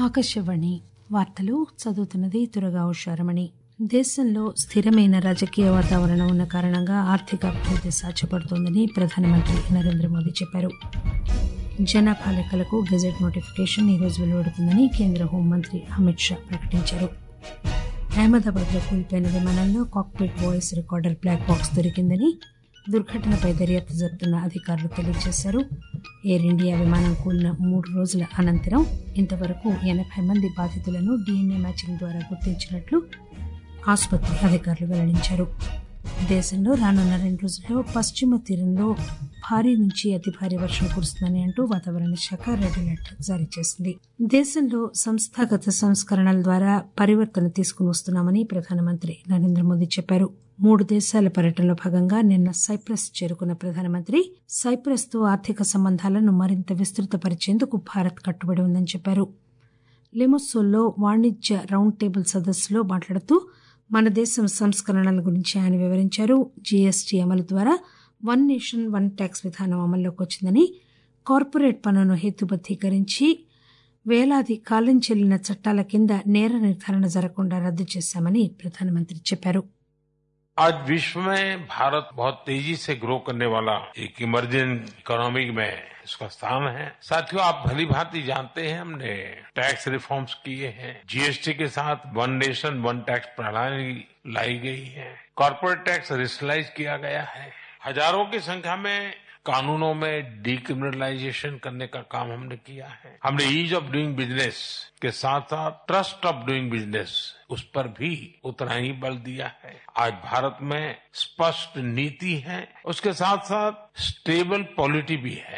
ఆకాశవాణి వార్తలు చదువుతున్నది తురగా ఉషారమణి దేశంలో స్థిరమైన రాజకీయ వాతావరణం ఉన్న కారణంగా ఆర్థిక అభివృద్ది సాధ్యపడుతోందని ప్రధానమంత్రి నరేంద్ర మోదీ చెప్పారు జనాభా లెక్కలకు గెజెట్ నోటిఫికేషన్ ఈ రోజు వెలువడుతుందని కేంద్ర హోంమంత్రి అమిత్ షా ప్రకటించారు అహ్మదాబాద్ లో కూలిపోయిన విమానంలో cockpit voice recorder black box దొరికిందని దుర్ఘటనపై దర్యాప్తు జరుపుతున్న అధికారులు తెలియజేశారు ఎయిర్ ఇండియా విమానం కూలిన మూడు రోజుల అనంతరం ఇంతవరకు ఎనబై మంది బాధితులను డీఎన్ఏ మ్యాచింగ్ ద్వారా గుర్తించినట్లు ఆసుపత్రి అధికారులు వెల్లడించారు దేశంలో రానున్న రెండు రోజుల్లో పశ్చిమ తీరంలో భారీ నుంచి అతి భారీ వర్షం కురుస్తుందని అంటూ వాతావరణ శాఖ రెడ్ అలర్ట్ జారీ చేసింది దేశంలో సంస్థాగత సంస్కరణల ద్వారా పరివర్తన తీసుకుని వస్తున్నామని ప్రధానమంత్రి నరేంద్ర మోదీ చెప్పారు మూడు దేశాల పర్యటనలో భాగంగా నిన్న సైప్రస్ చేరుకున్న ప్రధానమంత్రి సైప్రస్ తో ఆర్థిక సంబంధాలను మరింత విస్తృతపరిచేందుకు భారత్ కట్టుబడి ఉందని చెప్పారు లిమోసోల్లో వాణిజ్య రౌండ్ టేబుల్ సదస్సులో మాట్లాడుతూ మన దేశం సంస్కరణల గురించి ఆయన వివరించారు జీఎస్టీ అమలు ద్వారా వన్ నేషన్ వన్ ట్యాక్స్ విధానం అమల్లోకి వచ్చిందని కార్పొరేట్ పన్నును హేతుబద్దీకరించి వేలాది కాలం చెల్లిన చట్టాల కింద నేర నిర్ధారణ జరగకుండా రద్దు చేశామని ప్రధానమంత్రి చెప్పారు आज विश्व में भारत बहुत तेजी से ग्रो करने वाला एक इमर्जिंग इकोनॉमी में इसका स्थान है साथियों आप भली भांति जानते हैं हमने टैक्स रिफॉर्म्स किए हैं जीएसटी के साथ वन नेशन वन टैक्स प्रणाली लाई गई है कॉर्पोरेट टैक्स रिसलाइज किया गया है हजारों की संख्या में कानूनों में डिक्रिमिनलाइजेशन करने का काम हमने किया है हमने ईज ऑफ डूइंग बिजनेस के साथ साथ ट्रस्ट ऑफ डूइंग बिजनेस उस पर भी उतना ही बल दिया है आज भारत में स्पष्ट नीति है उसके साथ साथ स्टेबल पॉलिटी भी है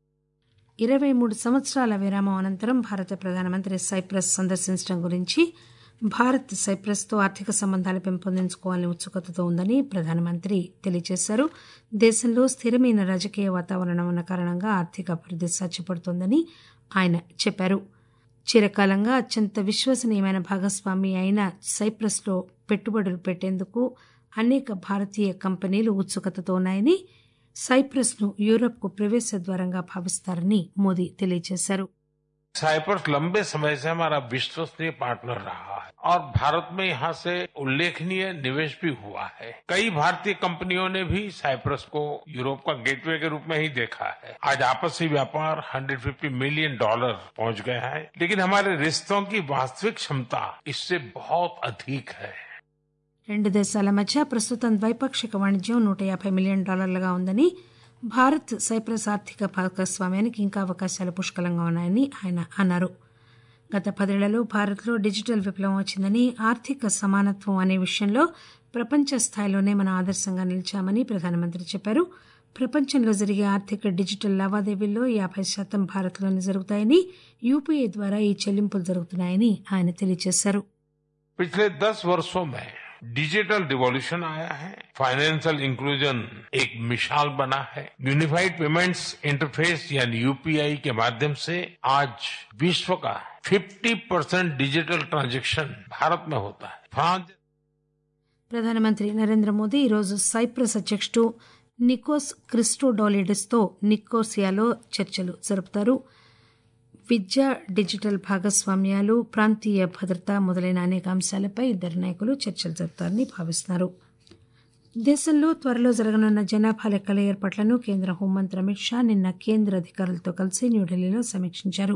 ఇరవై మూడు సంవత్సరాల విరామం అనంతరం భారత ప్రధానమంత్రి సైప్రస్ సందర్శించడం గురించి భారత్ సైప్రస్ తో ఆర్థిక సంబంధాలు పెంపొందించుకోవాలని ఉత్సుకతతో ఉందని ప్రధానమంత్రి తెలియజేశారు దేశంలో స్థిరమైన రాజకీయ వాతావరణం ఉన్న కారణంగా ఆర్థిక అభివృద్ది సాధ్యపడుతోందని ఆయన చెప్పారు చిరకాలంగా అత్యంత విశ్వసనీయమైన భాగస్వామి అయిన సైప్రస్ లో పెట్టుబడులు పెట్టేందుకు అనేక భారతీయ కంపెనీలు ఉత్సుకతతో ఉన్నాయని సైప్రస్ ను యూరప్ కు ప్రవేశ ద్వారంగా భావిస్తారని మోదీ తెలియజేశారు साइप्रस लंबे समय से हमारा विश्वसनीय पार्टनर रहा है और भारत में यहाँ से उल्लेखनीय निवेश भी हुआ है कई भारतीय कंपनियों ने भी साइप्रस को यूरोप का गेटवे के रूप में ही देखा है आज आपसी व्यापार 150 मिलियन डॉलर पहुंच गया है लेकिन हमारे रिश्तों की वास्तविक क्षमता इससे बहुत अधिक है రెండు దేశాల మధ్య ప్రస్తుతం ద్వైపాక్షిక వాణిజ్యం నూట యాభై మిలియన్ డాలర్లుగా ఉందని భారత్ సైప్రస్ ఆర్థిక భాగస్వామ్యానికి ఇంకా అవకాశాలు పుష్కలంగా ఉన్నాయని ఆయన అన్నారు గత పదేళ్లలో భారత్లో డిజిటల్ విప్లవం వచ్చిందని ఆర్థిక సమానత్వం అనే విషయంలో ప్రపంచ స్థాయిలోనే మనం ఆదర్శంగా నిలిచామని ప్రధానమంత్రి చెప్పారు ప్రపంచంలో జరిగే ఆర్థిక డిజిటల్ లావాదేవీల్లో యాభై శాతం భారత్లోనే జరుగుతాయని యూపీఐ ద్వారా ఈ చెల్లింపులు జరుగుతున్నాయని ఆయన తెలియజేశారు पिछले दस वर्षों में डिजिटल रिवॉल्यूशन आया है फाइनेंशियल इंक्लूजन एक मिसाल बना है यूनिफाइड पेमेंट्स इंटरफेस यानी यूपीआई के माध्यम से आज विश्व का 50 परसेंट डिजिटल ट्रांजैक्शन भारत में होता है फ्रांस ప్రధానమంత్రి నరేంద్ర మోదీ ఈరోజు సైప్రస్ అధ్యక్షుడు నికోస్ క్రిస్టోడోలిడిస్ తో నికోసియాలో చర్చలు జరుపుతారు విద్య డిజిటల్ భాగస్వామ్యాలు ప్రాంతీయ భద్రత మొదలైన అనేక అంశాలపై ఇద్దరు నాయకులు చర్చలు జరుపుతారని భావిస్తున్నారు దేశంలో త్వరలో జరగనున్న జనాభా లెక్కల ఏర్పాట్లను కేంద్ర హోంమంత్రి అమిత్ షా నిన్న కేంద్ర అధికారులతో కలిసి న్యూఢిల్లీలో సమీక్షించారు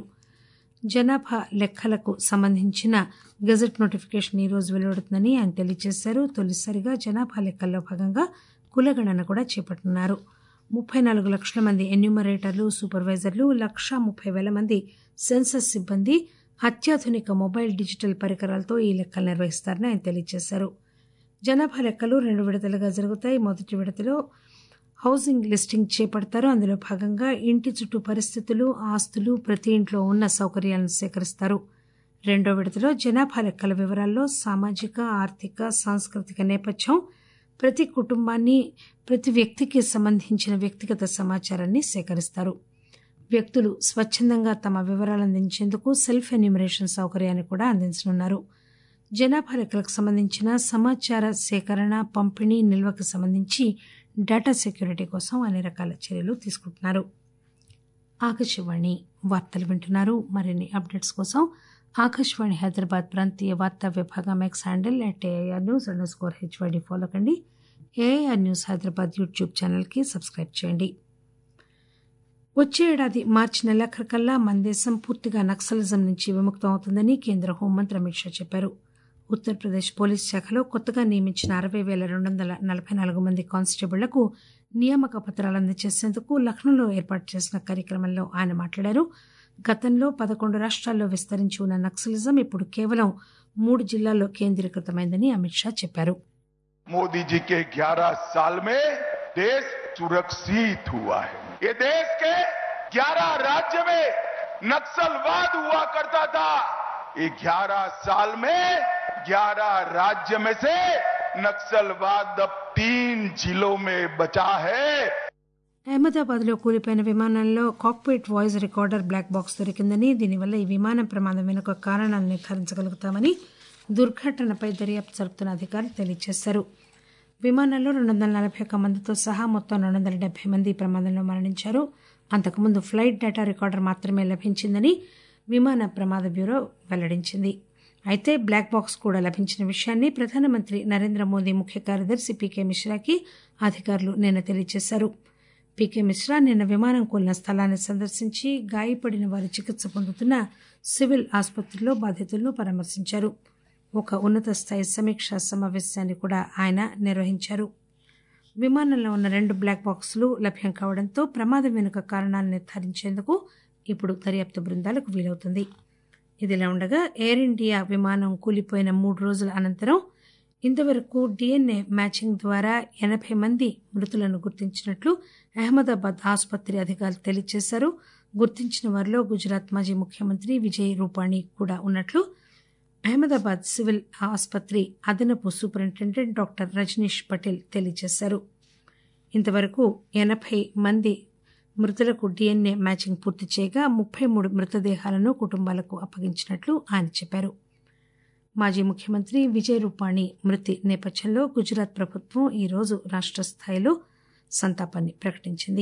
జనాభా లెక్కలకు సంబంధించిన గెజెట్ నోటిఫికేషన్ ఈ రోజు వెలువడుతుందని ఆయన తెలియజేశారు తొలిసారిగా జనాభా లెక్కల్లో భాగంగా కులగణన కూడా చేపట్టనున్నారు ముప్పై నాలుగు లక్షల మంది ఎన్యూమరేటర్లు సూపర్వైజర్లు లక్షా ముప్పై వేల మంది సెన్సస్ సిబ్బంది అత్యాధునిక మొబైల్ డిజిటల్ పరికరాలతో ఈ లెక్కలు నిర్వహిస్తారని ఆయన తెలియజేశారు జనాభా లెక్కలు రెండు విడతలుగా జరుగుతాయి మొదటి విడతలో హౌసింగ్ లిస్టింగ్ చేపడతారు అందులో భాగంగా ఇంటి చుట్టూ పరిస్థితులు ఆస్తులు ప్రతి ఇంట్లో ఉన్న సౌకర్యాలను సేకరిస్తారు రెండో విడతలో జనాభా లెక్కల వివరాల్లో సామాజిక ఆర్థిక సాంస్కృతిక నేపథ్యం ప్రతి కుటుంబాన్ని ప్రతి వ్యక్తికి సంబంధించిన వ్యక్తిగత సమాచారాన్ని సేకరిస్తారు వ్యక్తులు స్వచ్ఛందంగా తమ వివరాలు అందించేందుకు సెల్ఫ్ ఎన్యూమరేషన్ సౌకర్యాన్ని కూడా అందించనున్నారు జనాభా లెక్కలకు సంబంధించిన సమాచార సేకరణ పంపిణీ నిల్వకు సంబంధించి డేటా సెక్యూరిటీ కోసం అన్ని రకాల చర్యలు తీసుకుంటున్నారు ఆకాశవాణి వార్తలు వింటున్నారు మరిన్ని అప్డేట్స్ కోసం ఆకాశవాణి హైదరాబాద్ ప్రాంతీయ వార్తా విభాగం X handle at AIR news under score హెచ్వైడి ఫాలో కండి ఏఐఆర్ న్యూస్ హైదరాబాద్ యూట్యూబ్ ఛానల్కి సబ్స్క్రైబ్ చేయండి వచ్చే ఏడాది మార్చి నెలాఖరుకల్లా మన దేశం పూర్తిగా నక్సలిజం నుంచి విముక్తం అవుతుందని కేంద్ర హోంమంత్రి అమిత్ షా చెప్పారు ఉత్తరప్రదేశ్ పోలీస్ శాఖలో కొత్తగా నియమించిన అరవై వేల రెండు వందల నలభై నాలుగు మంది కానిస్టేబుళ్లకు నియామక పత్రాలు అందజేసేందుకు లక్నోలో ఏర్పాటు చేసిన కార్యక్రమంలో ఆయన మాట్లాడారు గతంలో పదకొండు రాష్ట్రాల్లో విస్తరించి ఉన్న నక్సలిజం ఇప్పుడు కేవలం మూడు జిల్లాల్లో కేంద్రీకృతమైందని అమిత్ షా చెప్పారు मोदी जी के 11 साल में देश सुरक्षित हुआ है ये देश के 11 राज्य में नक्सलवाद हुआ करता था ये 11 साल में 11 राज्य में से नक्सलवाद अब तीन जिलों में बचा है అహ్మదాబాద్ లో కూలిపోయిన విమానంలో cockpit voice recorder black box దొరికిందని దీనివల్ల ఈ విమానం ప్రమాదం వెనుక కారణాలను నిర్ధారించగలుగుతామని దుర్ఘటనపై దర్యాప్తు జరుపుతున్న అధికారులు తెలియజేశారు విమానంలో రెండు వందల నలభై ఒక్క మందితో సహా మొత్తం రెండు వందల డెబ్బై మంది ఈ ప్రమాదంలో మరణించారు అంతకుముందు ఫ్లైట్ డేటా రికార్డర్ మాత్రమే లభించిందని విమాన ప్రమాద బ్యూరో వెల్లడించింది అయితే బ్లాక్ బాక్స్ కూడా లభించిన విషయాన్ని ప్రధానమంత్రి నరేంద్ర మోదీ ముఖ్య కార్యదర్శి పీకే మిశ్రాకి అధికారులు నిన్న తెలియజేశారు పీకే మిశ్రా నిన్న విమానం కూలిన స్థలాన్ని సందర్శించి గాయపడిన వారి చికిత్స పొందుతున్న సివిల్ ఆసుపత్రిలో బాధితులను పరామర్శించారు ఒక ఉన్నత స్థాయి సమీక్షా సమావేశాన్ని కూడా ఆయన నిర్వహించారు విమానంలో ఉన్న రెండు బ్లాక్ బాక్సులు లభ్యం కావడంతో ప్రమాదం వెనుక కారణాలను నిర్ధారించేందుకు ఇప్పుడు దర్యాప్తు బృందాలకు వీలవుతుంది ఇదిలా ఉండగా ఎయిర్ ఇండియా విమానం కూలిపోయిన మూడు రోజుల అనంతరం ఇంతవరకు డిఎన్ఏ మ్యాచింగ్ ద్వారా ఎనభై మంది మృతులను గుర్తించినట్లు అహ్మదాబాద్ ఆసుపత్రి అధికారులు తెలియజేశారు గుర్తించిన వారిలో గుజరాత్ మాజీ ముఖ్యమంత్రి విజయ్ రూపాణి కూడా ఉన్నట్లు అహ్మదాబాద్ సివిల్ ఆసుపత్రి అదనపు సూపరింటెండెంట్ డాక్టర్ రజనీష్ పటేల్ తెలియజేశారు ఇంతవరకు ఎనభై మంది మృతులకు డిఎన్ఏ మ్యాచింగ్ పూర్తి చేయగా ముప్పై మూడు మృతదేహాలను కుటుంబాలకు అప్పగించినట్లు ఆయన చెప్పారు మాజీ ముఖ్యమంత్రి విజయ్ రూపాణి మృతి నేపథ్యంలో గుజరాత్ ప్రభుత్వం ఈరోజు రాష్ట్ర స్థాయిలో సంతాపాన్ని ప్రకటించింది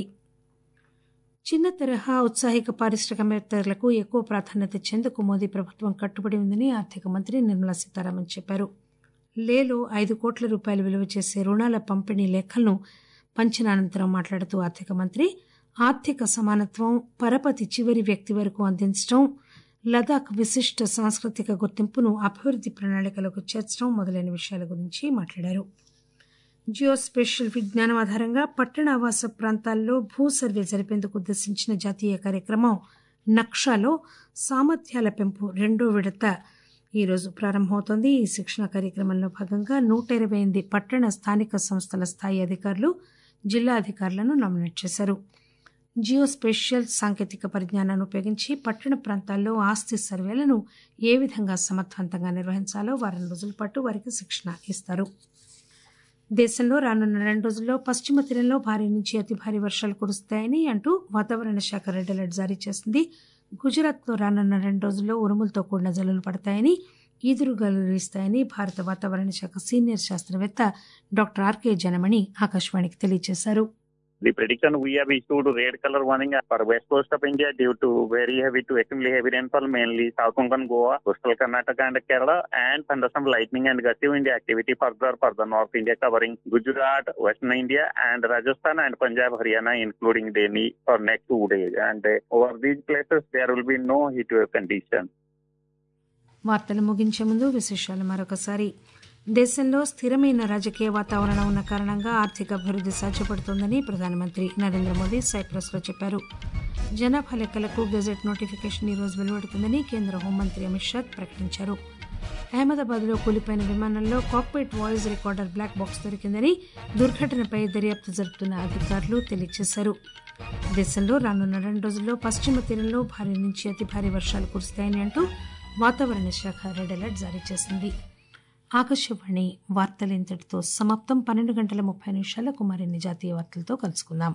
చిన్న తరహా ఉత్సాహిక పారిశ్రామికవేత్తలకు ఎక్కువ ప్రాధాన్యత ఇచ్చేందుకు మోదీ ప్రభుత్వం కట్టుబడి ఉందని ఆర్థిక మంత్రి నిర్మలా సీతారామన్ చెప్పారు లేలో ఐదు కోట్ల రూపాయలు విలువ చేసే రుణాల పంపిణీ లేఖలను పంచిన అనంతరం మాట్లాడుతూ ఆర్థిక మంత్రి ఆర్థిక సమానత్వం పరపతి చివరి వ్యక్తి వరకు అందించడం లదాఖ్ విశిష్ట సాంస్కృతిక గుర్తింపును అభివృద్ది ప్రణాళికలకు చేర్చడం మొదలైన విషయాల గురించి మాట్లాడారు జియో స్పేషియల్ విజ్ఞానం ఆధారంగా పట్టణ ఆవాస ప్రాంతాల్లో భూ సర్వే జరిపేందుకు ఉద్దేశించిన జాతీయ కార్యక్రమం నక్షాలో సామర్థ్యాల పెంపు రెండో విడత ఈరోజు ప్రారంభమవుతోంది ఈ శిక్షణ కార్యక్రమంలో భాగంగా నూట ఇరవై ఎనిమిది పట్టణ స్థానిక సంస్థల స్థాయి అధికారులు జిల్లా అధికారులను నామినేట్ చేశారు జియో స్పేషియల్ సాంకేతిక పరిజ్ఞానాన్ని ఉపయోగించి పట్టణ ప్రాంతాల్లో ఆస్తి సర్వేలను ఏ విధంగా సమర్థవంతంగా నిర్వహించాలో వారం రోజుల పాటు వారికి శిక్షణ ఇస్తారు దేశంలో రానున్న రెండు రోజుల్లో పశ్చిమ తీరంలో భారీ నుంచి అతి భారీ వర్షాలు కురుస్తాయని అంటూ వాతావరణ శాఖ రెడ్ అలర్ట్ జారీ చేసింది గుజరాత్లో రానున్న రెండు రోజుల్లో ఉరుములతో కూడిన జల్లులు పడతాయని ఈదురుగాలులు వీస్తాయని భారత వాతావరణ శాఖ సీనియర్ శాస్త్రవేత్త డాక్టర్ ఆర్కే జనమణి ఆకాశవాణికి తెలియజేశారు The prediction we have issued red color warning for west coast of India due to very heavy to extremely heavy rainfall, mainly South Konkan, Goa, coastal Karnataka and Kerala, and thunderstorm lightning and gusty wind activity further for the North India covering Gujarat, Western India, and Rajasthan and Punjab, Haryana, including Delhi for next two days. And uh, over these places, there will be no heat wave condition. వార్తలు ముగించే ముందు విశేషాలు మరొకసారి దేశంలో స్థిరమైన రాజకీయ వాతావరణం ఉన్న కారణంగా ఆర్థిక అభివృద్ధి సాధ్యపడుతోందని ప్రధానమంత్రి నరేంద్ర మోదీ సైప్రస్లో చెప్పారు జనాభా లెక్కలకు గెజెట్ నోటిఫికేషన్ ఈ రోజు వెలువడుతుందని కేంద్ర హోంమంత్రి అమిత్ షా ప్రకటించారు అహ్మదాబాద్లో కూలిపోయిన విమానంలో cockpit voice recorder black box దొరికిందని దుర్ఘటనపై దర్యాప్తు జరుపుతున్న అధికారులు తెలియజేశారు దేశంలో రానున్న రెండు రోజుల్లో పశ్చిమ తీరంలో భారీ నుంచి అతి భారీ వర్షాలు కురుస్తాయని అంటూ వాతావరణ శాఖ రెడ్ అలర్ట్ జారీ చేసింది ఆకాశవాణి వార్తలు ఇంతటితో సమాప్తం పన్నెండు గంటల ముప్పై నిమిషాలకు మరిన్ని జాతీయ వార్తలతో కలుసుకుందాం